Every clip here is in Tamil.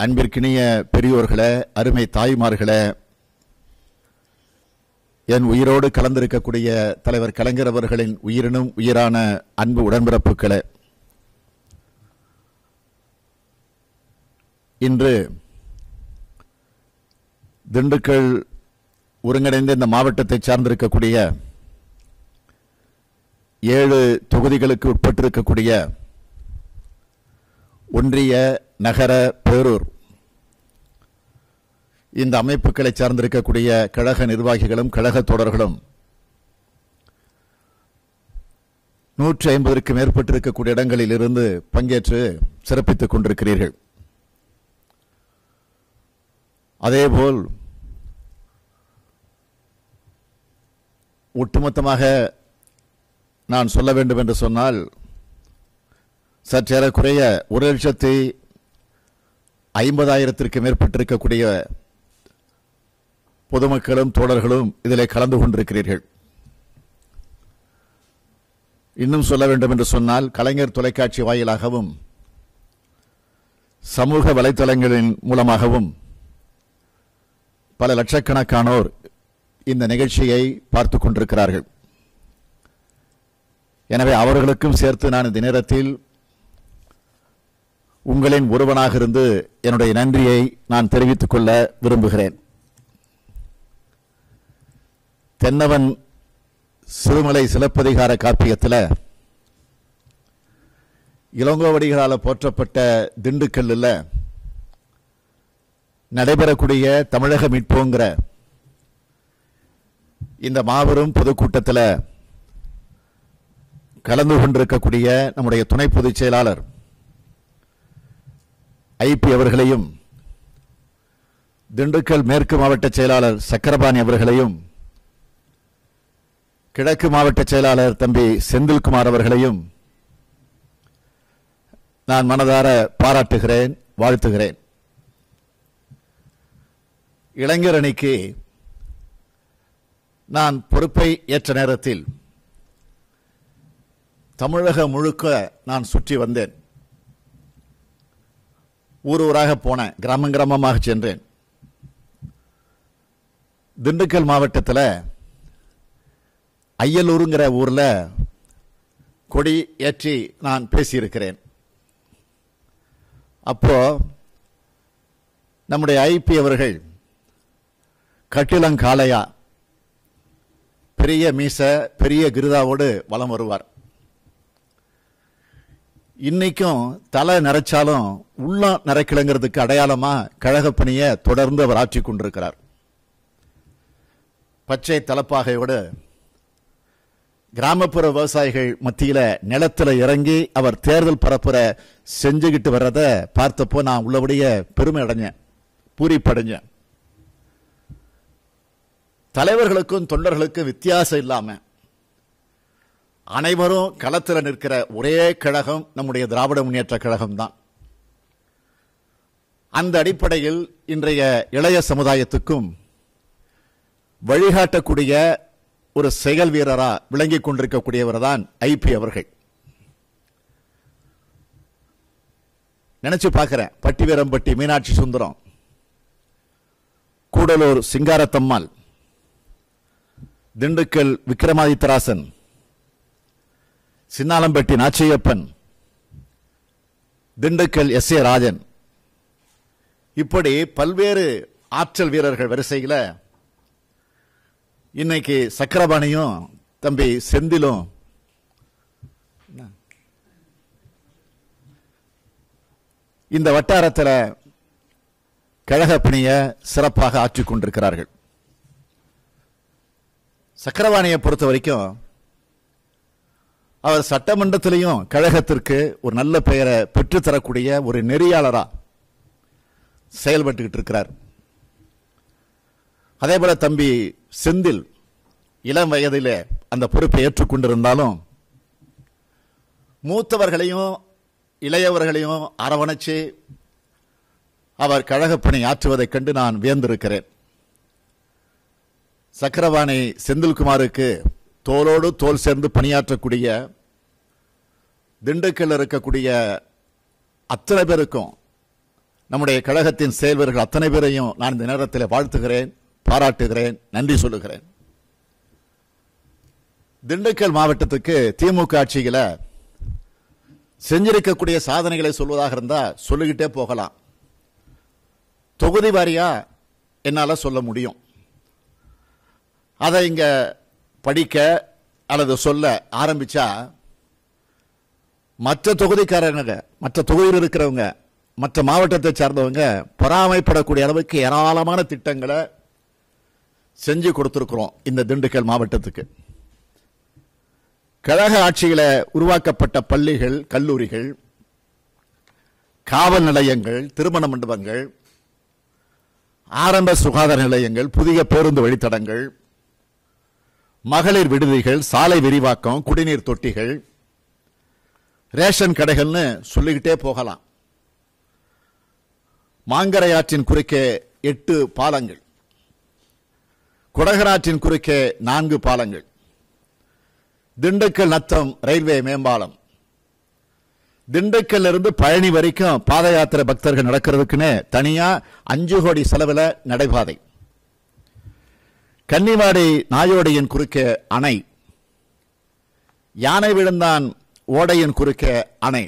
அன்பிற்கினிய பெரியோர்களே அருமை தாய்மார்களே என் உயிரோடு கலந்திருக்கக்கூடிய தலைவர் கலைஞர் அவர்களின் உயிரினும் உயிரான அன்பு உடன்பிறப்புகளே இன்று திண்டுக்கல் ஒருங்கிணைந்த இந்த மாவட்டத்தை சார்ந்திருக்கக்கூடிய ஏழு தொகுதிகளுக்கு உட்பட்டிருக்கக்கூடிய ஒன்றிய நகர பேரூர் இந்த அமைப்புகளை சார்ந்திருக்கக்கூடிய கழக நிர்வாகிகளும் கழக தோழர்களும் நூற்றி ஐம்பதற்கு மேற்பட்டிருக்கக்கூடிய இடங்களில் இருந்து பங்கேற்று சிறப்பித்துக் கொண்டிருக்கிறீர்கள் அதேபோல் ஒட்டுமொத்தமாக நான் சொல்ல வேண்டும் என்று சொன்னால் சற்றேறக்குறைய ஒரு லட்சத்தி ஐம்பதாயிரத்திற்கு மேற்பட்டிருக்கக்கூடிய பொதுமக்களும் தோழர்களும் இதிலே கலந்து கொண்டிருக்கிறீர்கள் இன்னும் சொல்ல வேண்டும் என்று சொன்னால் கலைஞர் தொலைக்காட்சி வாயிலாகவும் சமூக வலைத்தளங்களின் மூலமாகவும் பல லட்சக்கணக்கானோர் இந்த நிகழ்ச்சியை பார்த்து கொண்டிருக்கிறார்கள் எனவே அவர்களுக்கும் சேர்த்து நான் இந்த நேரத்தில் உங்களின் ஒருவனாக இருந்து என்னுடைய நன்றியை நான் தெரிவித்துக் கொள்ள விரும்புகிறேன் தென்னவன் சிறுமலை சிலப்பதிகார காப்பியத்தில் இளங்கோவடிகளால் போற்றப்பட்ட திண்டுக்கல்லில் நடைபெறக்கூடிய தமிழக மீட்போங்கிற இந்த மாபெரும் பொதுக்கூட்டத்தில் கலந்து கொண்டிருக்கக்கூடிய நம்முடைய துணை பொதுச் செயலாளர் ஐபி அவர்களையும் திண்டுக்கல் மேற்கு மாவட்ட செயலாளர் சக்கரபாணி அவர்களையும் கிழக்கு மாவட்ட செயலாளர் தம்பி செந்தில்குமார் அவர்களையும் நான் மனதார பாராட்டுகிறேன் வாழ்த்துகிறேன் இளைஞர் அணிக்கு நான் பொறுப்பை ஏற்ற நேரத்தில் தமிழகம் முழுக்க நான் சுற்றி வந்தேன் ஊர் ஊராக போனேன் கிராமம் கிராமமாக சென்றேன் திண்டுக்கல் மாவட்டத்தில் அய்யலூருங்கிற ஊரில் கொடி ஏற்றி நான் பேசியிருக்கிறேன் அப்போ நம்முடைய ஐபி அவர்கள் கட்டிலங்காளையா பெரிய மீச பெரிய கிருதாவோடு வலம் வருவார் இன்னைக்கும் தலை நிறைச்சாலும் உள்ளம் நிறைக்கலங்கிறதுக்கு அடையாளமா கழகப் பணியை தொடர்ந்து அவர் ஆற்றிக் கொண்டிருக்கிறார் பச்சை தலப்பாகையோடு கிராமப்புற விவசாயிகள் மத்தியில நிலத்துல இறங்கி அவர் தேர்தல் பரப்புரை செஞ்சுக்கிட்டு வர்றத பார்த்தப்போ நான் உள்ளபடியே பெருமை அடைஞ்சேன் பூரிப்படைஞ்சேன் தலைவர்களுக்கும் தொண்டர்களுக்கும் வித்தியாசம் இல்லாம அனைவரும் களத்தில் நிற்கிற ஒரே கழகம் நம்முடைய திராவிட முன்னேற்ற கழகம் தான் அந்த அடிப்படையில் இன்றைய இளைய சமுதாயத்துக்கும் வழிகாட்டக்கூடிய ஒரு செயல் வீரரா விளங்கிக் கொண்டிருக்கக்கூடியவர் தான் ஐபி அவர்கள் நினைச்சு பார்க்கிறேன் பட்டிவீரம்பட்டி மீனாட்சி சுந்தரம் கூடலூர் சிங்காரத்தம்மாள் திண்டுக்கல் விக்ரமாதித்தராசன் சின்னாலம்பட்டி நாச்சியப்பன் திண்டுக்கல் எஸ் ஏ ராஜன் இப்படி பல்வேறு ஆற்றல் வீரர்கள் வரிசையில் இன்னைக்கு சக்கரபாணியும் தம்பி செந்திலும் இந்த வட்டாரத்தில் கழக பணியை சிறப்பாக ஆற்றிக் கொண்டிருக்கிறார்கள் சக்கரவாணியை பொறுத்த வரைக்கும் அவர் சட்டமன்றத்திலையும் கழகத்திற்கு ஒரு நல்ல பெயரை பெற்றுத்தரக்கூடிய ஒரு நெறியாளரா செயல்பட்டுக்கிட்டு இருக்கிறார் அதே போல தம்பி செந்தில் இளம் வயதிலே அந்த பொறுப்பை ஏற்றுக்கொண்டிருந்தாலும் மூத்தவர்களையும் இளையவர்களையும் அரவணைச்சு அவர் கழகப்பணி ஆற்றுவதைக் கண்டு நான் வியந்திருக்கிறேன் சக்கரவாணி செந்தில்குமாருக்கு தோளோடு தோல் சேர்ந்து பணியாற்றக்கூடிய திண்டுக்கல்ல இருக்கக்கூடிய அத்தனை பேருக்கும் நம்முடைய கழகத்தின் செயல்வர்கள் அத்தனை பேரையும் நான் இந்த நேரத்தில் வாழ்த்துகிறேன் பாராட்டுகிறேன் நன்றி சொல்லுகிறேன் திண்டுக்கல் மாவட்டத்துக்கு திமுக ஆட்சியில செஞ்சிருக்கக்கூடிய சாதனைகளை சொல்வதாக இருந்தா சொல்லிக்கிட்டே போகலாம் தொகுதி வாரியா என்னால சொல்ல முடியும் அதை இங்க படிக்க அல்லது சொல்ல ஆரம்பிச்சா மற்ற தொகுதிக்காரங்க மற்ற தொகுதியில் இருக்கிறவங்க மற்ற மாவட்டத்தை சார்ந்தவங்க பொறாமைப்படக்கூடிய அளவுக்கு ஏராளமான திட்டங்களை செஞ்சு கொடுத்திருக்கிறோம் இந்த திண்டுக்கல் மாவட்டத்துக்கு கழக ஆட்சியில உருவாக்கப்பட்ட பள்ளிகள் கல்லூரிகள் காவல் நிலையங்கள் திருமண மண்டபங்கள் ஆரம்ப சுகாதார நிலையங்கள் புதிய பேருந்து வழித்தடங்கள் மகளிர் விடுதிகள் சாலை விரிவாக்கம் குடிநீர் தொட்டிகள் ரேஷன் கடைகள்னு சொல்லிக்கிட்டே போகலாம் மாங்கரை ஆற்றின் குறுக்கே எட்டு பாலங்கள் குடகராற்றின் குறுக்கே நான்கு பாலங்கள் திண்டுக்கல் நத்தம் ரயில்வே மேம்பாலம் திண்டுக்கல்ல இருந்து பழனி வரைக்கும் பாத யாத்திரை பக்தர்கள் நடக்கிறதுக்குன்னு தனியா அஞ்சு கோடி செலவுல நடைபாதை கன்னிவாடி நாயோடையின் குறுக்கே அணை யானை விழுந்தான் ஓடையின் குறுக்கே அணை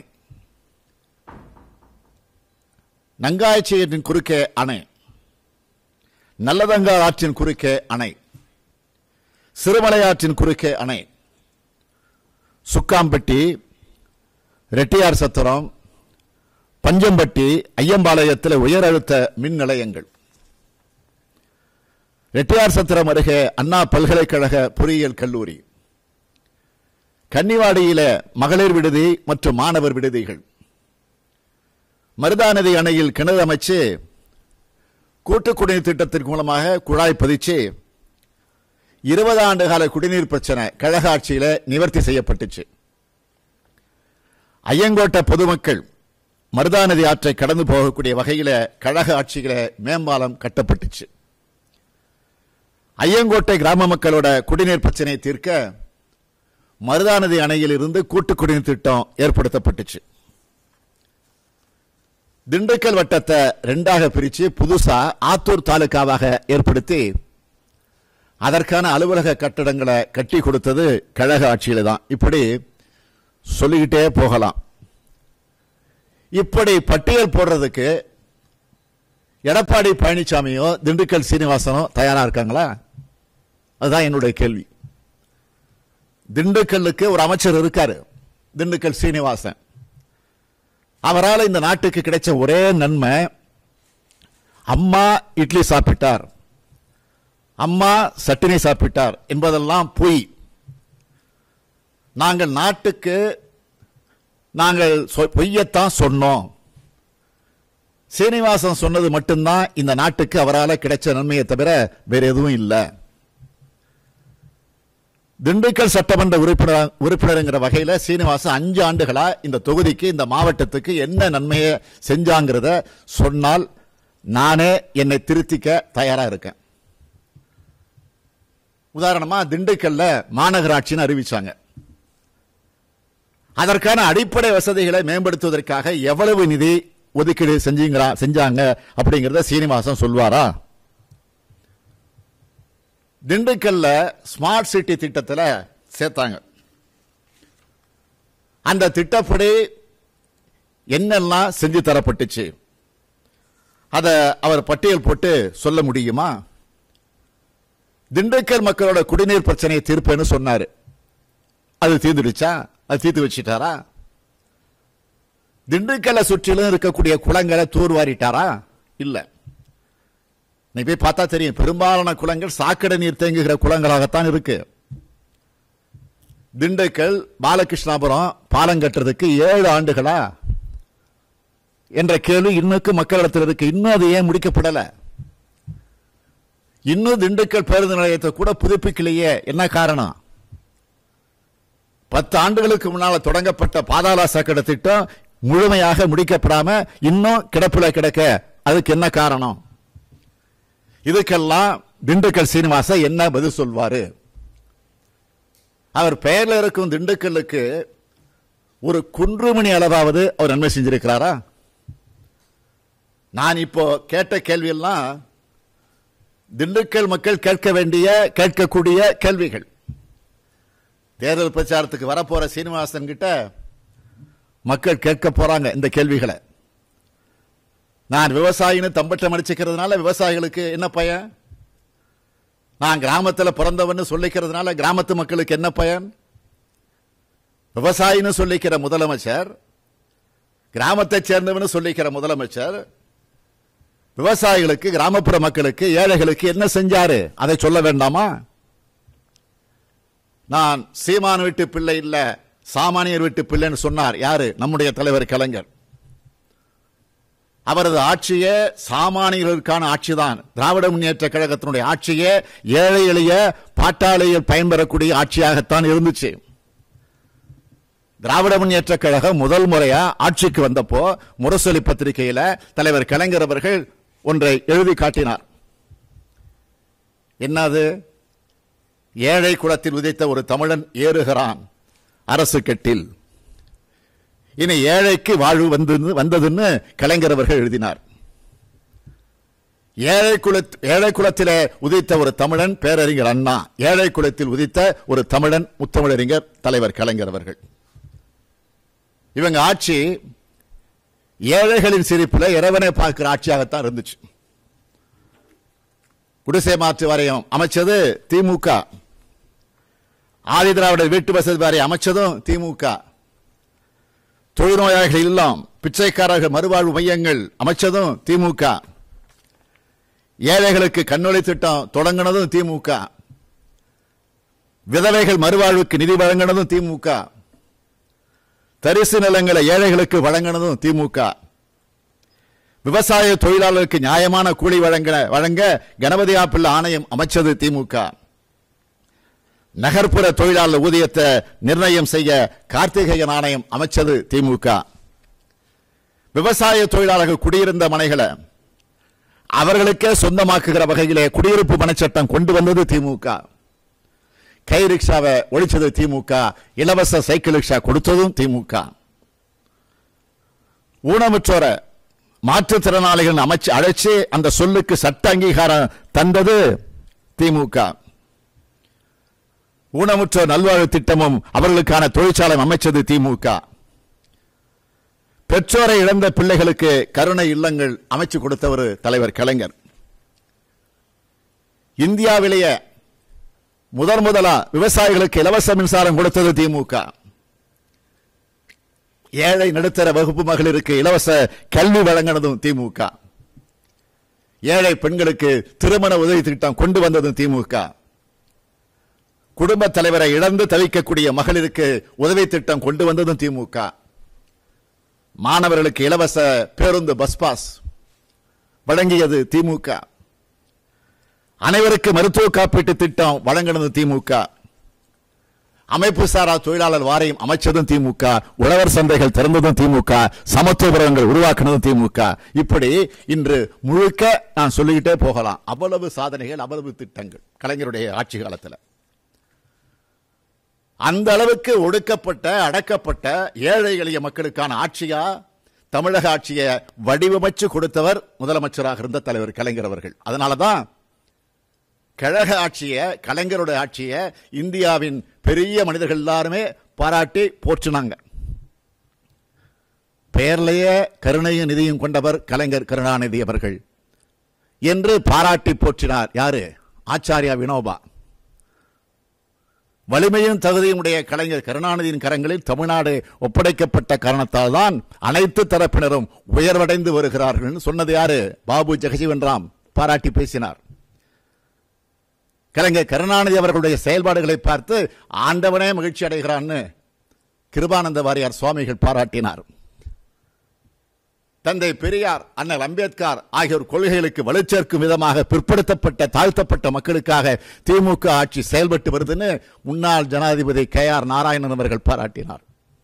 நங்காய்ச்சியின் குறுக்கே அணை நல்லதங்கால் ஆற்றின் குறுக்கே அணை சிறுமலையாற்றின் குறுக்கே அணை சுக்காம்பட்டி ரெட்டியார் சத்திரம் பஞ்சம்பட்டி ஐயம்பாளையத்தில் உயர் அழுத்த மின் நிலையங்கள் ரெட்டியார் சத்திரம் அருகே அண்ணா பல்கலைக்கழக பொறியியல் கல்லூரி கன்னிவாடியில மகளிர் விடுதி மற்றும் மாணவர் விடுதிகள் மருதாநதி அணையில் கிணறு அமைச்சு கூட்டு குடிநீர் திட்டத்தின் மூலமாக குழாய் பதிச்சு இருபது ஆண்டு கால குடிநீர் பிரச்சனை கழக ஆட்சியில நிவர்த்தி செய்யப்பட்டுச்சு ஐயங்கோட்டை பொதுமக்கள் மருதாநதி ஆற்றை கடந்து போகக்கூடிய வகையில கழக ஆட்சியில மேம்பாலம் கட்டப்பட்டுச்சு ஐயங்கோட்டை கிராம மக்களோட குடிநீர் பிரச்சனையை தீர்க்க மருதாநதி அணையில் இருந்து கூட்டு குடிநீர் திட்டம் ஏற்படுத்தப்பட்டுச்சு திண்டுக்கல் வட்டத்தை ரெண்டாக பிரிச்சு புதுசா ஆத்தூர் தாலுகாவாக ஏற்படுத்தி அதற்கான அலுவலக கட்டடங்களை கட்டி கொடுத்தது கழக ஆட்சியில தான் இப்படி சொல்லிக்கிட்டே போகலாம் இப்படி பட்டியல் போடுறதுக்கு எடப்பாடி பழனிசாமியோ திண்டுக்கல் சீனிவாசனோ தயாரா இருக்காங்களா அதுதான் என்னுடைய கேள்வி திண்டுக்கல்லுக்கு ஒரு அமைச்சர் இருக்காரு திண்டுக்கல் சீனிவாசன் அவரால் இந்த நாட்டுக்கு கிடைச்ச ஒரே நன்மை அம்மா இட்லி சாப்பிட்டார் அம்மா சட்டினி சாப்பிட்டார் என்பதெல்லாம் பொய் நாங்கள் நாட்டுக்கு நாங்கள் சொ- பொய்யத்தான் சொன்னோம் சீனிவாசன் சொன்னது மட்டும்தான் இந்த நாட்டுக்கு அவரால் கிடைச்ச நன்மையை தவிர வேற எதுவும் இல்லை திண்டுக்கல் சட்டமன்ற உறுப்பினர் உறுப்பினருங்கிற வகையில சீனிவாசன் அஞ்சு ஆண்டுகளா இந்த தொகுதிக்கு இந்த மாவட்டத்துக்கு என்ன நன்மையை செஞ்சாங்கிறத சொன்னால் நானே என்னை திருத்திக்க தயாரா இருக்கேன் உதாரணமா திண்டுக்கல்ல மாநகராட்சின்னு அறிவிச்சாங்க அதற்கான அடிப்படை வசதிகளை மேம்படுத்துவதற்காக எவ்வளவு நிதி ஒதுக்கீடு செஞ்சீங்களா செஞ்சாங்க அப்படிங்கறத சீனிவாசன் சொல்வாரா திண்டுக்கல்ல ஸ்மார்ட் சிட்டி திட்டத்துல சேர்த்தாங்க அந்த திட்டப்படி என்னெல்லாம் செஞ்சு தரப்பட்டுச்சு அத அவர் பட்டியல் போட்டு சொல்ல முடியுமா திண்டுக்கல் மக்களோட குடிநீர் பிரச்சனையை தீர்ப்பேன்னு சொன்னாரு அது தீர்ந்துடுச்சா அது தீர்த்து வச்சிட்டாரா திண்டுக்கல்லை சுற்றிலும் இருக்கக்கூடிய குளங்களை தூர்வாரிட்டாரா இல்ல நீ போய் பார்த்தா தெரியும் பெரும்பாலான குளங்கள் சாக்கடை நீர் தேங்குகிற குளங்களாகத்தான் இருக்கு திண்டுக்கல் பாலகிருஷ்ணாபுரம் பாலம் கட்டுறதுக்கு ஏழு ஆண்டுகளா என்ற கேள்வி இன்னுக்கு மக்களிடத்தில் இருக்கு இன்னும் அது ஏன் முடிக்கப்படல இன்னும் திண்டுக்கல் பேருந்து நிலையத்தை கூட புதுப்பிக்கலையே என்ன காரணம் பத்து ஆண்டுகளுக்கு முன்னால தொடங்கப்பட்ட பாதாள சாக்கடை திட்டம் முழுமையாக முடிக்கப்படாம இன்னும் கிடப்புல கிடக்க அதுக்கு என்ன காரணம் இதுக்கெல்லாம் திண்டுக்கல் சீனிவாச என்ன பதில் சொல்வாரு அவர் பெயர்ல இருக்கும் திண்டுக்கல்லுக்கு ஒரு குன்றுமணி அளவாவது அவர் நன்மை செஞ்சிருக்கிறாரா நான் இப்போ கேட்ட கேள்வியெல்லாம் திண்டுக்கல் மக்கள் கேட்க வேண்டிய கேட்கக்கூடிய கேள்விகள் தேர்தல் பிரச்சாரத்துக்கு வரப்போற சீனிவாசன் கிட்ட மக்கள் கேட்க போறாங்க இந்த கேள்விகளை நான் விவசாயின்னு தம்பட்டம் அடிச்சுக்கிறதுனால விவசாயிகளுக்கு என்ன பயன் நான் கிராமத்தில் பிறந்தவன்னு சொல்லிக்கிறதுனால கிராமத்து மக்களுக்கு என்ன பயன் விவசாயின்னு சொல்லிக்கிற முதலமைச்சர் கிராமத்தை சேர்ந்தவன்னு சொல்லிக்கிற முதலமைச்சர் விவசாயிகளுக்கு கிராமப்புற மக்களுக்கு ஏழைகளுக்கு என்ன செஞ்சாரு அதை சொல்ல வேண்டாமா நான் சீமான் வீட்டு பிள்ளை இல்ல சாமானியர் வீட்டு பிள்ளைன்னு சொன்னார் யாரு நம்முடைய தலைவர் கலைஞர் அவரது ஆட்சியே சாமானியர்களுக்கான ஆட்சிதான் திராவிட முன்னேற்ற கழகத்தினுடைய ஆட்சியே ஏழை எளிய பாட்டாளிகள் பயன்பெறக்கூடிய ஆட்சியாகத்தான் இருந்துச்சு திராவிட முன்னேற்ற கழகம் முதல் முறையா ஆட்சிக்கு வந்தப்போ முரசொலி பத்திரிகையில தலைவர் கலைஞர் அவர்கள் ஒன்றை எழுதி காட்டினார் என்னது ஏழை குலத்தில் உதைத்த ஒரு தமிழன் ஏறுகிறான் அரசு கெட்டில் இனி ஏழைக்கு வாழ்வு வந்து வந்ததுன்னு கலைஞர் அவர்கள் எழுதினார் ஏழை குல ஏழை குலத்திலே உதித்த ஒரு தமிழன் பேரறிஞர் அண்ணா ஏழை குலத்தில் உதித்த ஒரு தமிழன் முத்தமிழறிஞர் தலைவர் கலைஞர் அவர்கள் இவங்க ஆட்சி ஏழைகளின் சிரிப்புல இறைவனை பார்க்கிற ஆட்சியாகத்தான் இருந்துச்சு குடிசை மாற்று வாரியம் அமைச்சது திமுக ஆதி திராவிடர் வீட்டு வசதி வாரியம் அமைச்சதும் திமுக தொழுநோயாளிகள் இல்லம் பிச்சைக்காரர்கள் மறுவாழ்வு மையங்கள் அமைச்சதும் திமுக ஏழைகளுக்கு கண்ணொளி திட்டம் தொடங்கினதும் திமுக விதவைகள் மறுவாழ்வுக்கு நிதி வழங்கினதும் திமுக தரிசு நிலங்களை ஏழைகளுக்கு வழங்கினதும் திமுக விவசாய தொழிலாளர்களுக்கு நியாயமான கூலி வழங்க வழங்க கணபதி ஆப்பிள் ஆணையம் அமைச்சது திமுக நகர்ப்புற தொழிலாளர் ஊதியத்தை நிர்ணயம் செய்ய கார்த்திகேயன் ஆணையம் அமைச்சது திமுக விவசாய தொழிலாளர்கள் குடியிருந்த மனைகளை அவர்களுக்கே சொந்தமாக்குகிற வகையிலே குடியிருப்பு மனச்சட்டம் கொண்டு வந்தது திமுக கை ரிக்ஷாவை ஒழிச்சது திமுக இலவச சைக்கிள் ரிக்ஷா கொடுத்ததும் திமுக ஊனமுற்றோர மாற்றுத்திறனாளிகள் அமைச்சு அழைச்சு அந்த சொல்லுக்கு சட்ட அங்கீகாரம் தந்தது திமுக ஊனமுற்றோர் நல்வாழ்வு திட்டமும் அவர்களுக்கான தொழிற்சாலை அமைச்சது திமுக பெற்றோரை இழந்த பிள்ளைகளுக்கு கருணை இல்லங்கள் அமைச்சு கொடுத்தவர் தலைவர் கலைஞர் இந்தியாவிலேயே முதன் முதலா விவசாயிகளுக்கு இலவச மின்சாரம் கொடுத்தது திமுக ஏழை நடுத்தர வகுப்பு மகளிருக்கு இலவச கல்வி வழங்கினதும் திமுக ஏழை பெண்களுக்கு திருமண உதவி திட்டம் கொண்டு வந்ததும் திமுக குடும்ப தலைவரை இழந்து தவிக்கக்கூடிய மகளிருக்கு உதவி திட்டம் கொண்டு வந்ததும் திமுக மாணவர்களுக்கு இலவச பேருந்து பஸ் பாஸ் வழங்கியது திமுக அனைவருக்கு மருத்துவ காப்பீட்டு திட்டம் வழங்கினது திமுக அமைப்பு சாரா தொழிலாளர் வாரியம் அமைச்சதும் திமுக உழவர் சந்தைகள் திறந்ததும் திமுக சமத்துவபுரங்கள் உருவாக்குனதும் திமுக இப்படி இன்று முழுக்க நான் சொல்லிக்கிட்டே போகலாம் அவ்வளவு சாதனைகள் அவ்வளவு திட்டங்கள் கலைஞருடைய ஆட்சி காலத்தில் அந்த அளவுக்கு ஒடுக்கப்பட்ட அடக்கப்பட்ட ஏழை எளிய மக்களுக்கான ஆட்சியா தமிழக ஆட்சியை வடிவமைச்சு கொடுத்தவர் முதலமைச்சராக இருந்த தலைவர் கலைஞர் அவர்கள் அதனாலதான் கழக ஆட்சிய கலைஞருடைய ஆட்சிய இந்தியாவின் பெரிய மனிதர்கள் எல்லாருமே பாராட்டி போற்றினாங்க பெயர்லேயே கருணையும் நிதியும் கொண்டவர் கலைஞர் கருணாநிதி அவர்கள் என்று பாராட்டி போற்றினார் யாரு ஆச்சாரியா வினோபா வலிமையும் தகுதியும் உடைய கலைஞர் கருணாநிதியின் கரங்களில் தமிழ்நாடு ஒப்படைக்கப்பட்ட காரணத்தால் தான் அனைத்து தரப்பினரும் உயர்வடைந்து வருகிறார்கள் சொன்னது யாரு பாபு ஜெகஜீவன் ராம் பாராட்டி பேசினார் கலைஞர் கருணாநிதி அவர்களுடைய செயல்பாடுகளை பார்த்து ஆண்டவனே மகிழ்ச்சி அடைகிறான்னு கிருபானந்த வாரியார் சுவாமிகள் பாராட்டினார் தந்தை பெரியார் அண்ணல் அம்பேத்கர் ஆகியோர் கொள்கைகளுக்கு வலுச்சேர்க்கும் விதமாக பிற்படுத்தப்பட்ட தாழ்த்தப்பட்ட மக்களுக்காக திமுக ஆட்சி செயல்பட்டு வருதுன்னு முன்னாள் ஜனாதிபதி கே ஆர் நாராயணன் அவர்கள் பாராட்டினார்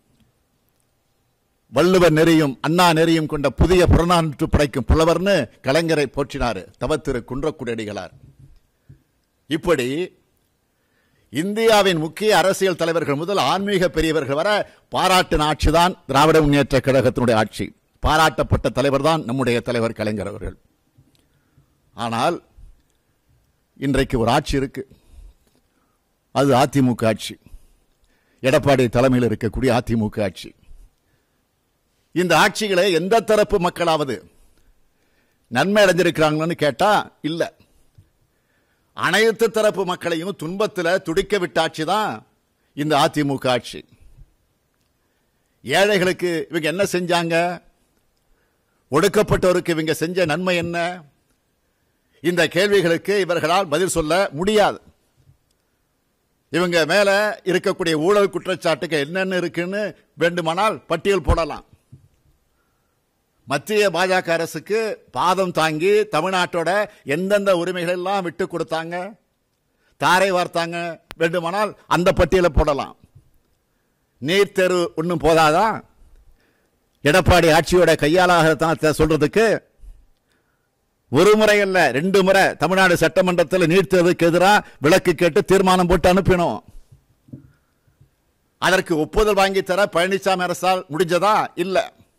வள்ளுவர் நெறியும் அண்ணா நெறியும் கொண்ட புதிய புறநானூற்று படைக்கும் புலவர்னு கலைஞரை போற்றினார் தவத்திரு குன்றக்குடியடிகளார் இப்படி இந்தியாவின் முக்கிய அரசியல் தலைவர்கள் முதல் ஆன்மீக பெரியவர்கள் வர பாராட்டின ஆட்சிதான் திராவிட முன்னேற்ற கழகத்தினுடைய ஆட்சி பாராட்டப்பட்ட தலைவர் தான் நம்முடைய தலைவர் கலைஞர் அவர்கள் ஆனால் இன்றைக்கு ஒரு ஆட்சி இருக்கு அது அதிமுக ஆட்சி எடப்பாடி தலைமையில் இருக்கக்கூடிய அதிமுக ஆட்சி இந்த ஆட்சிகளை எந்த தரப்பு மக்களாவது நன்மை அடைஞ்சிருக்கிறாங்கன்னு கேட்டா இல்ல அனைத்து தரப்பு மக்களையும் துன்பத்தில் துடிக்க விட்ட ஆட்சி தான் இந்த அதிமுக ஆட்சி ஏழைகளுக்கு இவங்க என்ன செஞ்சாங்க ஒடுக்கப்பட்டோருக்கு இவங்க செஞ்ச நன்மை என்ன இந்த கேள்விகளுக்கு இவர்களால் பதில் சொல்ல முடியாது இவங்க மேல இருக்கக்கூடிய ஊழல் குற்றச்சாட்டுக்கு என்னென்ன இருக்குன்னு வேண்டுமானால் பட்டியல் போடலாம் மத்திய பாஜக அரசுக்கு பாதம் தாங்கி தமிழ்நாட்டோட எந்தெந்த உரிமைகள் எல்லாம் விட்டு கொடுத்தாங்க தாரை வார்த்தாங்க வேண்டுமானால் அந்த பட்டியலை போடலாம் நீட் தேர்வு ஒன்றும் போதாதா எடப்பாடி ஆட்சியோட கையாளாக சொல்றதுக்கு ஒரு முறை அல்ல ரெண்டு முறை தமிழ்நாடு சட்டமன்றத்தில் நீட் தேர்வுக்கு எதிராக விளக்கு கேட்டு தீர்மானம் போட்டு அனுப்பினோம் அதற்கு ஒப்புதல் வாங்கி தர பழனிசாமி அரசால் முடிஞ்சதா இல்ல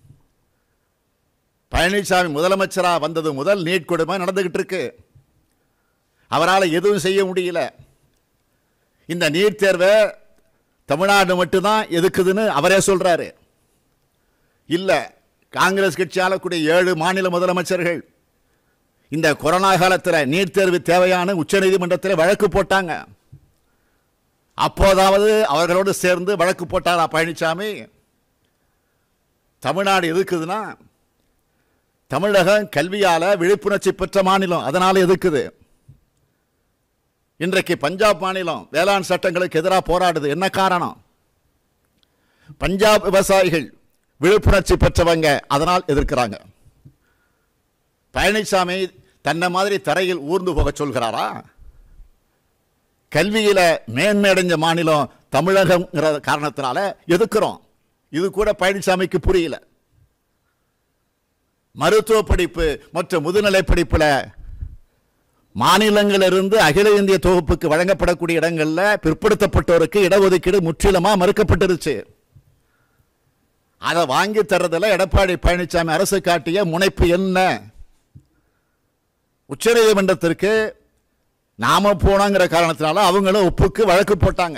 பழனிசாமி முதலமைச்சரா வந்தது முதல் நீட் கொடுமை நடந்துகிட்டு இருக்கு அவரால் எதுவும் செய்ய முடியல இந்த நீட் தேர்வை தமிழ்நாடு மட்டும்தான் எதுக்குதுன்னு அவரே சொல்றாரு இல்ல காங்கிரஸ் கட்சி ஆளக்கூடிய ஏழு மாநில முதலமைச்சர்கள் இந்த கொரோனா காலத்தில் நீட் தேர்வு தேவையான உச்சநீதிமன்றத்தில் வழக்கு போட்டாங்க அப்போதாவது அவர்களோடு சேர்ந்து வழக்கு போட்டாரா பழனிசாமி தமிழ்நாடு எதுக்குதுன்னா தமிழகம் கல்வியால விழிப்புணர்ச்சி பெற்ற மாநிலம் அதனால எதுக்குது இன்றைக்கு பஞ்சாப் மாநிலம் வேளாண் சட்டங்களுக்கு எதிராக போராடுது என்ன காரணம் பஞ்சாப் விவசாயிகள் விழிப்புணர்ச்சி பெற்றவங்க அதனால் எதிர்க்கிறாங்க பழனிசாமி தன்னை மாதிரி தரையில் ஊர்ந்து போக சொல்கிறாரா கல்வியில மேன்மை அடைஞ்ச மாநிலம் தமிழகம்ங்கிற காரணத்தினால எதுக்குறோம் இது கூட பழனிசாமிக்கு புரியல மருத்துவ படிப்பு மற்றும் முதுநிலை படிப்புல மாநிலங்களிலிருந்து அகில இந்திய தொகுப்புக்கு வழங்கப்படக்கூடிய இடங்கள்ல பிற்படுத்தப்பட்டோருக்கு இடஒதுக்கீடு முற்றிலுமா மறுக்கப்பட்டிருச்சு அதை வாங்கி தர்றதுல எடப்பாடி பழனிசாமி அரசு காட்டிய முனைப்பு என்ன உச்சநீதிமன்றத்திற்கு நாம போனோங்கிற காரணத்தினால அவங்களும் ஒப்புக்கு வழக்கு போட்டாங்க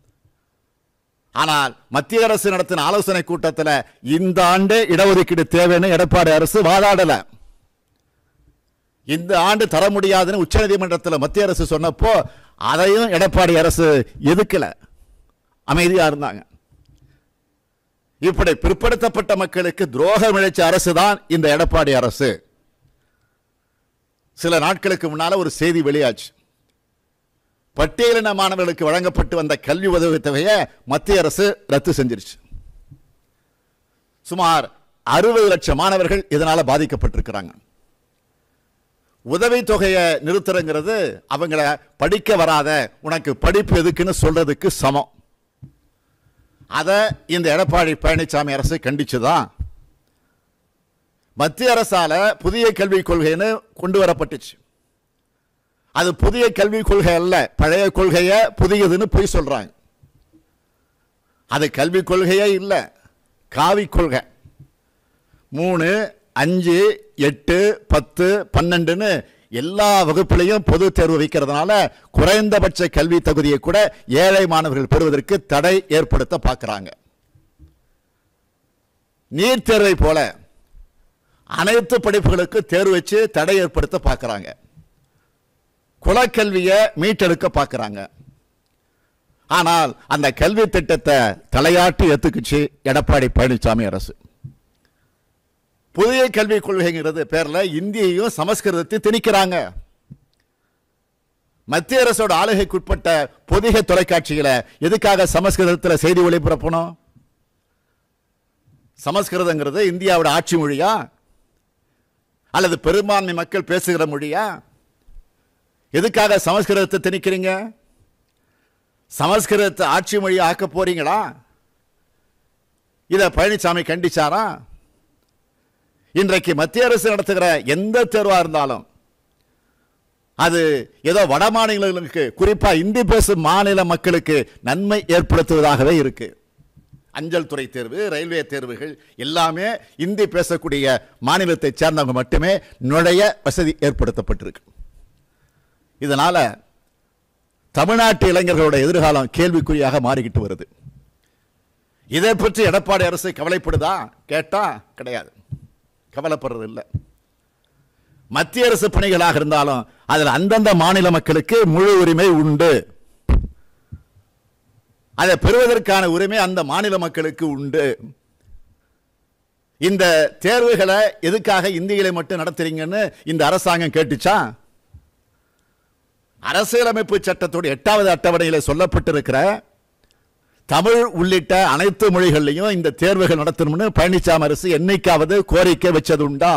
ஆனால் மத்திய அரசு நடத்தின ஆலோசனை கூட்டத்தில் இந்த ஆண்டு இடஒதுக்கீடு தேவைன்னு எடப்பாடி அரசு வாதாடல இந்த ஆண்டு தர முடியாதுன்னு உச்சநீதிமன்றத்தில் மத்திய அரசு சொன்னப்போ அதையும் எடப்பாடி அரசு எதுக்கல அமைதியா இருந்தாங்க இப்படி பிற்படுத்தப்பட்ட மக்களுக்கு துரோகம் இழைச்ச அரசு தான் இந்த எடப்பாடி அரசு சில நாட்களுக்கு முன்னால ஒரு செய்தி வெளியாச்சு பட்டியலின மாணவர்களுக்கு வழங்கப்பட்டு வந்த கல்வி உதவித்தொகையை மத்திய அரசு ரத்து செஞ்சிருச்சு சுமார் அறுபது லட்சம் மாணவர்கள் இதனால பாதிக்கப்பட்டிருக்கிறாங்க உதவித்தொகையை நிறுத்துறங்கிறது அவங்கள படிக்க வராத உனக்கு படிப்பு எதுக்குன்னு சொல்றதுக்கு சமம் அதை இந்த எடப்பாடி பழனிசாமி அரசு கண்டிச்சுதான் மத்திய அரசால புதிய கல்விக் கொள்கைன்னு கொண்டு வரப்பட்டுச்சு அது புதிய கல்விக் கொள்கை அல்ல பழைய கொள்கைய புதியதுன்னு போய் சொல்றாங்க அது கல்விக் கொள்கையே இல்லை காவி கொள்கை மூணு அஞ்சு எட்டு பத்து பன்னெண்டுன்னு எல்லா வகுப்பிலையும் பொது தேர்வு வைக்கிறதுனால குறைந்தபட்ச கல்வி தகுதியை கூட ஏழை மாணவர்கள் பெறுவதற்கு தடை ஏற்படுத்த பார்க்கிறாங்க நீட் தேர்வை போல அனைத்து படிப்புகளுக்கு தேர்வு வச்சு தடை ஏற்படுத்த பார்க்கிறாங்க குலக்கல்வியை மீட்டெடுக்க பார்க்கிறாங்க ஆனால் அந்த கல்வி திட்டத்தை தலையாட்டி ஏத்துக்குச்சு எடப்பாடி பழனிசாமி அரசு புதிய கல்விக் கொள்கைங்கிறது பேர்ல இந்தியையும் சமஸ்கிருதத்தை திணிக்கிறாங்க மத்திய அரசோட ஆளுகைக்குட்பட்ட புதிய தொலைக்காட்சிகளை எதுக்காக சமஸ்கிருதத்தில் செய்தி ஒளிபரப்பணும் சமஸ்கிருதங்கிறது இந்தியாவோட ஆட்சி மொழியா அல்லது பெரும்பான்மை மக்கள் பேசுகிற மொழியா எதுக்காக சமஸ்கிருதத்தை திணிக்கிறீங்க சமஸ்கிருதத்தை ஆட்சி மொழியா ஆக்க போறீங்களா இத பழனிசாமி கண்டிச்சாரா இன்றைக்கு மத்திய அரசு நடத்துகிற எந்த தேர்வா இருந்தாலும் அது ஏதோ வட மாநிலங்களுக்கு குறிப்பா இந்தி பேசும் மாநில மக்களுக்கு நன்மை ஏற்படுத்துவதாகவே இருக்கு அஞ்சல் துறை தேர்வு ரயில்வே தேர்வுகள் எல்லாமே இந்தி பேசக்கூடிய மாநிலத்தை சேர்ந்தவங்க மட்டுமே நுழைய வசதி ஏற்படுத்தப்பட்டிருக்கு இதனால தமிழ்நாட்டு இளைஞர்களோட எதிர்காலம் கேள்விக்குறியாக மாறிக்கிட்டு வருது இதை பற்றி எடப்பாடி அரசு கவலைப்படுதா கேட்டா கிடையாது கவலைப்படுறது இல்லை மத்திய அரசு பணிகளாக இருந்தாலும் அதில் அந்தந்த மாநில மக்களுக்கு முழு உரிமை உண்டு அதை பெறுவதற்கான உரிமை அந்த மாநில மக்களுக்கு உண்டு இந்த தேர்வுகளை எதுக்காக இந்தியில மட்டும் நடத்துறீங்கன்னு இந்த அரசாங்கம் கேட்டுச்சா அரசியலமைப்பு சட்டத்தோட எட்டாவது அட்டவணையில் சொல்லப்பட்டிருக்கிற தமிழ் உள்ளிட்ட அனைத்து மொழிகளிலையும் இந்த தேர்வுகள் நடத்தணும்னு பழனிசாமி அரசு என்னைக்காவது கோரிக்கை வச்சது உண்டா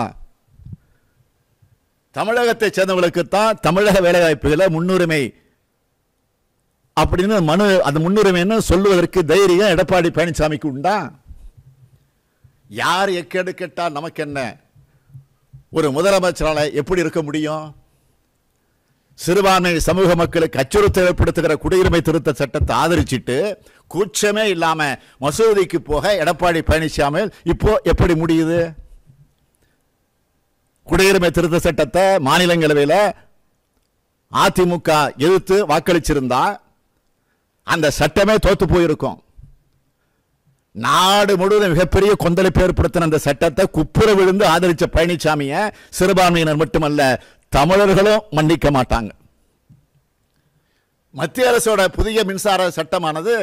தமிழகத்தை சேர்ந்தவர்களுக்கு தான் தமிழக வேலைவாய்ப்புகளை முன்னுரிமை அப்படின்னு மனு அது முன்னுரிமைன்னு சொல்லுவதற்கு தைரியம் எடப்பாடி பழனிசாமிக்கு உண்டா யார் எக்கேடு கேட்டால் நமக்கு என்ன ஒரு முதலமைச்சரால எப்படி இருக்க முடியும் சிறுபான்மை சமூக மக்களுக்கு அச்சுறுத்தல் ஏற்படுத்துகிற குடியுரிமை திருத்த சட்டத்தை ஆதரிச்சிட்டு கூச்சமே இல்லாம மசூதிக்கு போக எடப்பாடி பழனிசாமி இப்போ எப்படி முடியுது குடியுரிமை திருத்த சட்டத்தை மாநிலங்களவையில் அதிமுக எதிர்த்து வாக்களிச்சிருந்தா அந்த சட்டமே தோத்து போயிருக்கும் நாடு முழுவதும் மிகப்பெரிய கொந்தளிப்பு ஏற்படுத்தின அந்த சட்டத்தை குப்புற விழுந்து ஆதரிச்ச பழனிசாமியை சிறுபான்மையினர் மட்டுமல்ல தமிழர்களும் மன்னிக்க மாட்டாங்க மத்திய அரசோட புதிய மின்சார சட்டமானது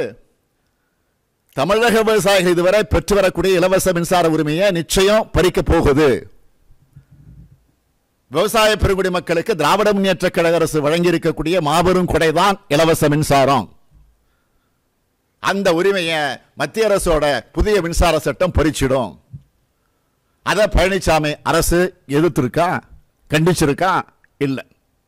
தமிழக விவசாயிகள் இதுவரை பெற்று வரக்கூடிய இலவச மின்சார உரிமையை நிச்சயம் பறிக்க போகுது விவசாய பெருங்குடி மக்களுக்கு திராவிட முன்னேற்ற கழக அரசு வழங்கி இருக்கக்கூடிய மாபெரும் கொடைதான் இலவச மின்சாரம் அந்த உரிமையை மத்திய அரசோட புதிய மின்சார சட்டம் பறிச்சிடும் அதை பழனிசாமி அரசு எதிர்த்திருக்கா கண்டிச்சிருக்கா இல்லை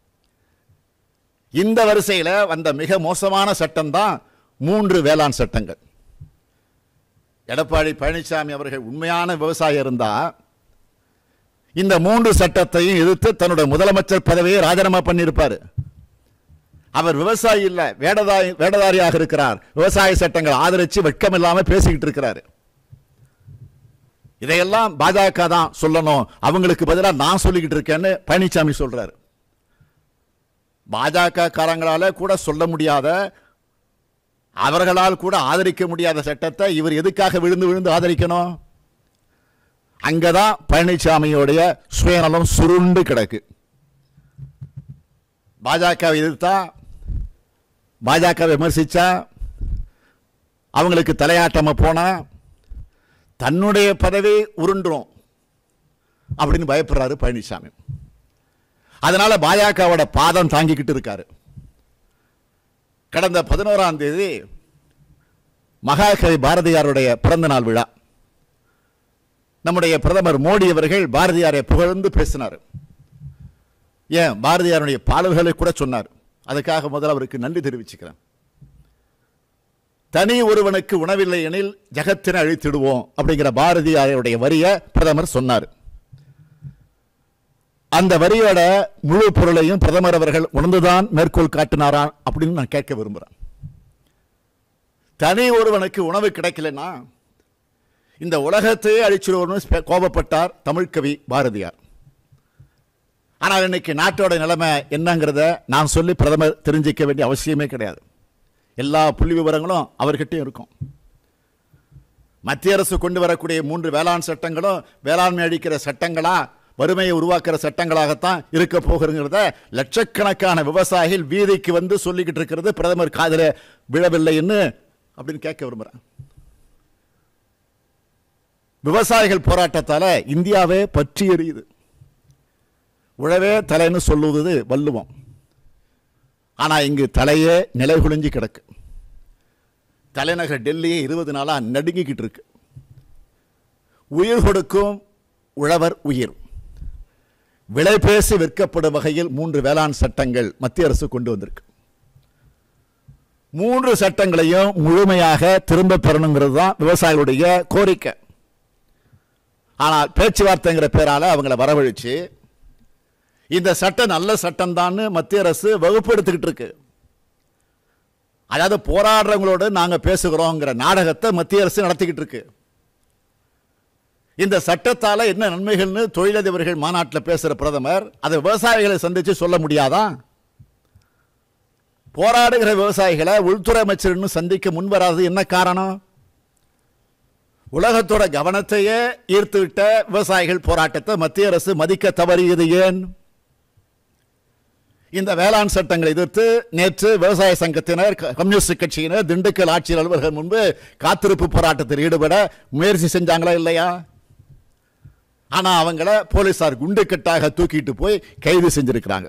இந்த வரிசையில் வந்த மிக மோசமான சட்டம் தான் மூன்று வேளாண் சட்டங்கள் எடப்பாடி பழனிசாமி அவர்கள் உண்மையான விவசாயி இருந்தா இந்த மூன்று சட்டத்தையும் எதிர்த்து தன்னுடைய முதலமைச்சர் பதவியை ராஜினாமா பண்ணியிருப்பாரு அவர் விவசாயி இல்ல வேடதாரி வேடதாரியாக இருக்கிறார் விவசாய சட்டங்கள் ஆதரிச்சு வெட்கம் இல்லாம பேசிக்கிட்டு இருக்கிறார் இதையெல்லாம் பாஜக தான் சொல்லணும் அவங்களுக்கு பதிலாக நான் சொல்லிக்கிட்டு இருக்கேன்னு பழனிசாமி சொல்றாரு பாஜக காரங்களால கூட சொல்ல முடியாத அவர்களால் கூட ஆதரிக்க முடியாத சட்டத்தை இவர் எதுக்காக விழுந்து விழுந்து ஆதரிக்கணும் அங்கதான் பழனிசாமியோடைய சுயநலம் சுருண்டு கிடக்கு பாஜக எதிர்த்தா பாஜக விமர்சிச்சா அவங்களுக்கு தலையாட்டமா போனா தன்னுடைய பதவி உருண்டுரும் அப்படின்னு பயப்படுறாரு பழனிசாமி அதனால பாஜகவோட பாதம் தாங்கிக்கிட்டு இருக்காரு கடந்த பதினோராம் தேதி மகாகவி பாரதியாருடைய பிறந்த நாள் விழா நம்முடைய பிரதமர் மோடி அவர்கள் பாரதியாரை புகழ்ந்து பேசினார் ஏன் பாரதியாருடைய பாடல்களை கூட சொன்னார் அதுக்காக முதல்ல அவருக்கு நன்றி தெரிவிச்சுக்கிறேன் தனி ஒருவனுக்கு உணவில்லை எனில் ஜகத்தினை அழித்திடுவோம் அப்படிங்கிற பாரதியாருடைய வரியை பிரதமர் சொன்னார் அந்த வரியோட முழு பொருளையும் பிரதமர் அவர்கள் உணர்ந்துதான் மேற்கோள் காட்டினாரா அப்படின்னு நான் கேட்க விரும்புகிறேன் தனி ஒருவனுக்கு உணவு கிடைக்கலன்னா இந்த உலகத்தையே அழிச்சிடுவோம்னு கோபப்பட்டார் தமிழ்கவி பாரதியார் ஆனால் இன்னைக்கு நாட்டோட நிலைமை என்னங்கிறத நான் சொல்லி பிரதமர் தெரிஞ்சிக்க வேண்டிய அவசியமே கிடையாது எல்லா புள்ளி விவரங்களும் அவர்கிட்டயும் இருக்கும் மத்திய அரசு கொண்டு வரக்கூடிய மூன்று வேளாண் சட்டங்களும் வேளாண்மை அழிக்கிற சட்டங்களா வறுமையை உருவாக்குற சட்டங்களாகத்தான் இருக்க போகிறத லட்சக்கணக்கான விவசாயிகள் வீதிக்கு வந்து சொல்லிக்கிட்டு இருக்கிறது பிரதமர் காதல விழவில்லைன்னு அப்படின்னு கேட்க விரும்புகிறேன் விவசாயிகள் போராட்டத்தால இந்தியாவே பற்றி எரியுது உழவே தலைன்னு சொல்லுவது வள்ளுவம் ஆனா இங்கு தலையே நிலை குளிஞ்சு கிடக்கு தலைநகர் டெல்லியே இருபது நாளா நடுங்கிக்கிட்டு இருக்கு உயிர் கொடுக்கும் உழவர் உயிர் விலை பேசி விற்கப்படும் வகையில் மூன்று வேளாண் சட்டங்கள் மத்திய அரசு கொண்டு வந்திருக்கு மூன்று சட்டங்களையும் முழுமையாக திரும்ப பெறணுங்கிறது தான் விவசாயிகளுடைய கோரிக்கை ஆனால் பேச்சுவார்த்தைங்கிற பேரால அவங்கள வரவழைச்சு இந்த சட்டம் நல்ல சட்டம் தான் மத்திய அரசு வகுப்படுத்திக்கிட்டு இருக்கு அதாவது போராடுறவங்களோடு நாங்க பேசுகிறோங்கிற நாடகத்தை மத்திய அரசு நடத்திக்கிட்டு இருக்கு இந்த சட்டத்தால என்ன நன்மைகள்னு தொழிலதிபர்கள் மாநாட்டில் பேசுற பிரதமர் அதை விவசாயிகளை சந்திச்சு சொல்ல முடியாதா போராடுகிற விவசாயிகளை உள்துறை அமைச்சர் இன்னும் சந்திக்க முன்வராது என்ன காரணம் உலகத்தோட கவனத்தையே ஈர்த்துவிட்ட விவசாயிகள் போராட்டத்தை மத்திய அரசு மதிக்க தவறியது ஏன் இந்த வேளாண் சட்டங்களை எதிர்த்து நேற்று விவசாய சங்கத்தினர் க- கம்யூனிஸ்ட் கட்சியினர் திண்டுக்கல் ஆட்சியர் அலுவலகம் முன்பு காத்திருப்பு போராட்டத்தில் ஈடுபட முயற்சி செஞ்சாங்களா இல்லையா ஆனா அவங்கள போலீசார் குண்டுக்கட்டாக தூக்கிட்டு போய் கைது செஞ்சிருக்கிறாங்க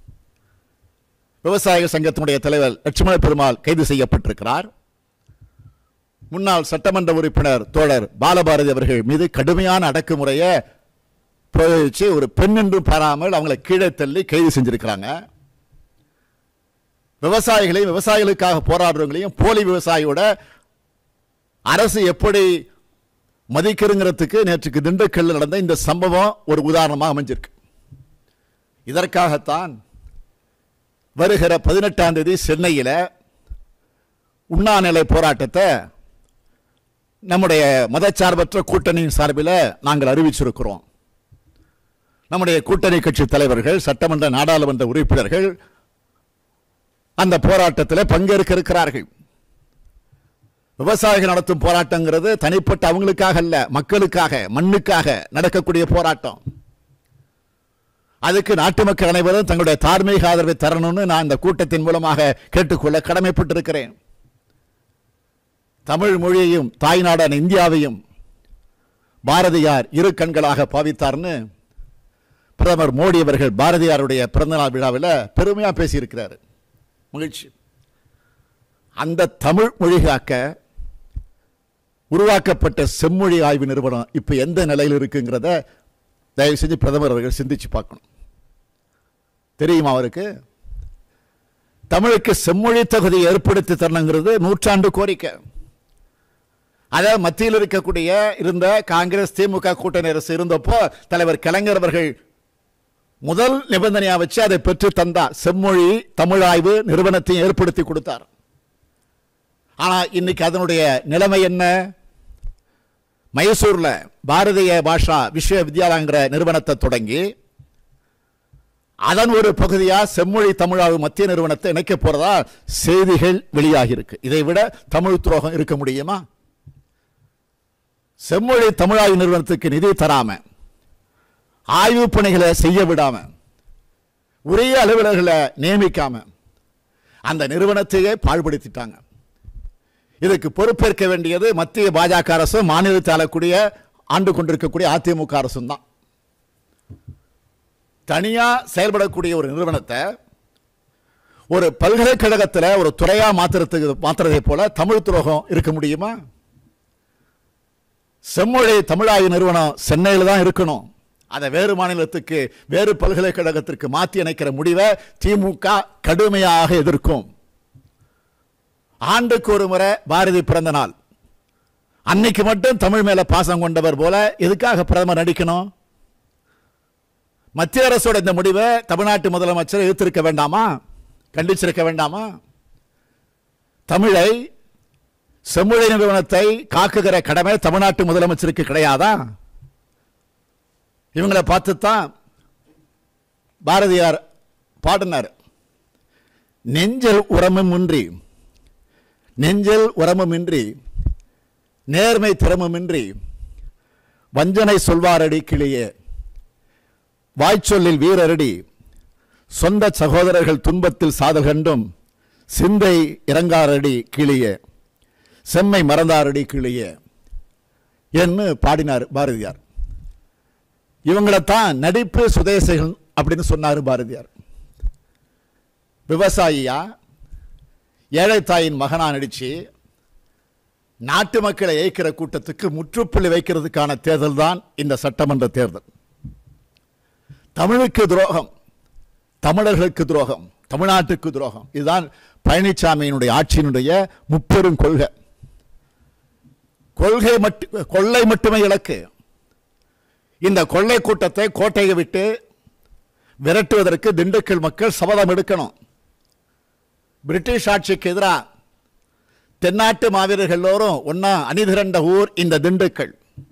விவசாய சங்கத்தினுடைய தலைவர் லட்சுமண பெருமாள் கைது செய்யப்பட்டிருக்கிறார் முன்னாள் சட்டமன்ற உறுப்பினர் தோழர் பாலபாரதி அவர்கள் மீது கடுமையான அடக்குமுறையை பிரயோகிச்சு ஒரு பெண் என்றும் பாராமல் அவங்களை கீழே தள்ளி கைது செஞ்சிருக்கிறாங்க விவசாயிகளையும் விவசாயிகளுக்காக போராடுறவங்களையும் போலி விவசாயியோட அரசு எப்படி மதிக்கிறங்கிறதுக்கு நேற்றுக்கு திண்டுக்கல்ல நடந்த இந்த சம்பவம் ஒரு உதாரணமாக அமைஞ்சிருக்கு இதற்காகத்தான் வருகிற பதினெட்டாம் தேதி சென்னையில் உண்ணாநிலை போராட்டத்தை நம்முடைய மதச்சார்பற்ற கூட்டணியின் சார்பில் நாங்கள் அறிவிச்சிருக்கிறோம் நம்முடைய கூட்டணி கட்சி தலைவர்கள் சட்டமன்ற நாடாளுமன்ற உறுப்பினர்கள் அந்த போராட்டத்தில் பங்கேற்க இருக்கிறார்கள் விவசாயிகள் நடத்தும் போராட்டங்கிறது தனிப்பட்ட அவங்களுக்காக அல்ல மக்களுக்காக மண்ணுக்காக நடக்கக்கூடிய போராட்டம் அதுக்கு நாட்டு மக்கள் அனைவரும் தங்களுடைய தார்மீக ஆதரவை தரணும்னு நான் இந்த கூட்டத்தின் மூலமாக கேட்டுக்கொள்ள கடமைப்பட்டிருக்கிறேன் தமிழ் மொழியையும் தாய்நாடான இந்தியாவையும் பாரதியார் இரு கண்களாக பாவித்தார்னு பிரதமர் மோடி அவர்கள் பாரதியாருடைய பிறந்தநாள் விழாவில் பெருமையா பேசியிருக்கிறார் மகிழ்ச்சி அந்த தமிழ் மொழி காக்க உருவாக்கப்பட்ட செம்மொழி ஆய்வு நிறுவனம் இப்போ எந்த நிலையில் இருக்குங்கிறத தயவு செஞ்சு பிரதமர் அவர்கள் சிந்திச்சு பார்க்கணும் தெரியுமா அவருக்கு தமிழுக்கு செம்மொழி தகுதி ஏற்படுத்தி தரணுங்கிறது நூற்றாண்டு கோரிக்கை அத மத்தியில் இருக்கக்கூடிய இருந்த காங்கிரஸ் திமுக கூட்டணி அரசு இருந்தப்போ தலைவர் கலைஞர் அவர்கள் முதல் நிபந்தனையா வச்சு அதை பெற்று தந்தார் செம்மொழி தமிழாய்வு நிறுவனத்தையும் ஏற்படுத்தி கொடுத்தார் ஆனா இன்னைக்கு அதனுடைய நிலைமை என்ன மைசூர்ல பாரதிய பாஷா விஸ்வ வித்யாலயங்கிற நிறுவனத்தை தொடங்கி அதன் ஒரு பகுதியா செம்மொழி தமிழாய்வு மத்திய நிறுவனத்தை இணைக்க போறதா செய்திகள் வெளியாகி இருக்கு இதை விட தமிழ் துரோகம் இருக்க முடியுமா செம்மொழி தமிழாய்வு நிறுவனத்துக்கு நிதி தராம ஆய்வு பணிகளை செய்ய விடாம உரிய அலுவலர்களை நியமிக்காம அந்த நிறுவனத்தையே பாழ்படுத்திட்டாங்க இதுக்கு பொறுப்பேற்க வேண்டியது மத்திய பாஜக அரசும் மாநிலத்தில் ஆளக்கூடிய ஆண்டு கொண்டிருக்கக்கூடிய அதிமுக அரசும் தான் தனியா செயல்படக்கூடிய ஒரு நிறுவனத்தை ஒரு பல்கலைக்கழகத்தில் ஒரு துறையா மாத்திரத்துக்கு மாத்துறதை போல தமிழ் துரோகம் இருக்க முடியுமா செம்மொழி தமிழாய்வு நிறுவனம் சென்னையில் தான் இருக்கணும் அதை வேறு மாநிலத்துக்கு வேறு பல்கலைக்கழகத்திற்கு மாற்றி இணைக்கிற முடிவை திமுக கடுமையாக எதிர்க்கும் ஆண்டுக்கு ஒரு முறை பாரதி பிறந்த நாள் அன்னைக்கு மட்டும் தமிழ் மேல பாசம் கொண்டவர் போல எதுக்காக பிரதமர் நடிக்கணும் மத்திய அரசோட இந்த முடிவை தமிழ்நாட்டு முதலமைச்சர் எதிர்த்திருக்க வேண்டாமா கண்டிச்சிருக்க வேண்டாமா தமிழை செம்மொழி நிறுவனத்தை காக்குகிற கடமை தமிழ்நாட்டு முதலமைச்சருக்கு கிடையாதா இவங்களை பார்த்துத்தான் பாரதியார் பாடினார் நெஞ்சல் உரமுமின்றி நெஞ்சல் உரமுமின்றி நேர்மை திறமுமின்றி வஞ்சனை சொல்வாரடி கிளியே வாய்ச்சொல்லில் வீரரடி சொந்த சகோதரர்கள் துன்பத்தில் சாதல் கண்டும் சிந்தை இறங்காரடி கிளியே செம்மை மறந்தாரடி கிளியே என்று பாடினார் பாரதியார் இவங்களைத்தான் நடிப்பு சுதேசைகள் அப்படின்னு சொன்னார் பாரதியார் விவசாயியா ஏழை தாயின் மகனா நடிச்சு நாட்டு மக்களை ஏய்க்கிற கூட்டத்துக்கு முற்றுப்புள்ளி வைக்கிறதுக்கான தேர்தல் தான் இந்த சட்டமன்ற தேர்தல் தமிழுக்கு துரோகம் தமிழர்களுக்கு துரோகம் தமிழ்நாட்டுக்கு துரோகம் இதுதான் பழனிசாமியினுடைய ஆட்சியினுடைய முப்பெரும் கொள்கை கொள்கை மட்டு கொள்ளை மட்டுமே இலக்கு இந்த கொள்ளை கூட்டத்தை கோட்டையை விட்டு விரட்டுவதற்கு திண்டுக்கல் மக்கள் சபதம் எடுக்கணும் பிரிட்டிஷ் ஆட்சிக்கு எதிராக தென்னாட்டு மாவீரர்கள் எல்லோரும் ஒன்னா அணிதிரண்ட ஊர் இந்த திண்டுக்கல்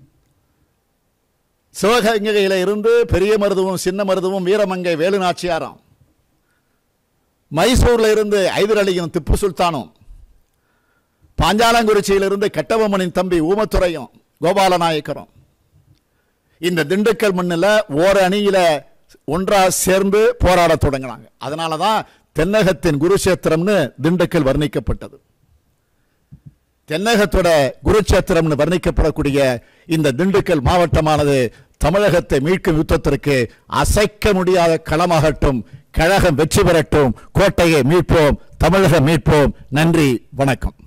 சிவகங்கையில இருந்து பெரிய மருதுவும் சின்ன மருதுவும் வீரமங்கை வேலுநாச்சியாரம் மைசூர்ல இருந்து ஐதர் அலியும் திப்பு சுல்தானும் பாஞ்சாலங்குறிச்சியிலிருந்து கட்டபொம்மனின் தம்பி ஊமத்துறையும் கோபாலநாயக்கரும் இந்த திண்டுக்கல் மண்ணில் ஓர் அணியில ஒன்றா சேர்ந்து போராட தொடங்கினாங்க அதனால தான் தென்னகத்தின் குருஷேத்திரம்னு திண்டுக்கல் வர்ணிக்கப்பட்டது தென்னகத்தோட குருச்சேத்திரம்னு வர்ணிக்கப்படக்கூடிய இந்த திண்டுக்கல் மாவட்டமானது தமிழகத்தை மீட்கும் யுத்தத்திற்கு அசைக்க முடியாத களமாகட்டும் கழகம் வெற்றி பெறட்டும் கோட்டையை மீட்போம் தமிழகம் மீட்போம் நன்றி வணக்கம்